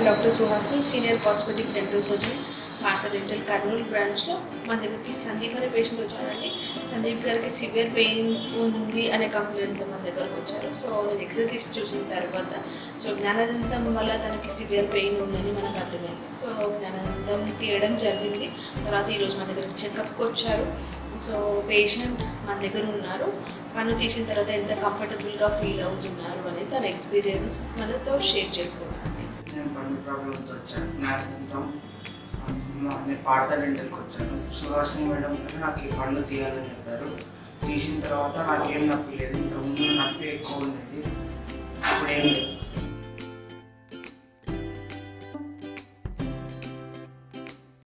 I'm doctor Suhasini senior cosmetic dental surgeon Bharat dental Kurnool బ్రాంచ్లో మా దగ్గరికి సందీప్ అనే పేషెంట్ వచ్చారండి సందీప్ గారికి సివియర్ పెయిన్ ఉంది అనే కంప్లైంట్తో మన దగ్గరకు వచ్చారు సో నేను ఎక్సర్సైజ్ చూసిన తర్వాత సో జ్ఞానదంతం వల్ల తనకి సివియర్ పెయిన్ ఉందని మనకు అర్థమైంది సో జ్ఞానదంతం తీయడం జరిగింది తర్వాత ఈరోజు మన దగ్గరికి చెకప్కి వచ్చారు సో పేషెంట్ మన దగ్గర ఉన్నారు పన్ను తీసిన తర్వాత ఎంత కంఫర్టబుల్గా ఫీల్ అవుతున్నారు అనేది తన ఎక్స్పీరియన్స్ మనతో షేర్ చేసుకున్నారండి నేను పన్ను ప్రాబ్లంతో వచ్చాను జ్ఞానంతం నేను పాడత డెంటల్కి వచ్చాను సుహాసిని మేడం గారు నాకు ఈ పన్ను తీయాలని చెప్పారు తీసిన తర్వాత నాకేం నొప్పి లేదు ఇంతకుముందు నొప్పి ఎక్కువ ఉండేది ఇప్పుడు ఏం లేదు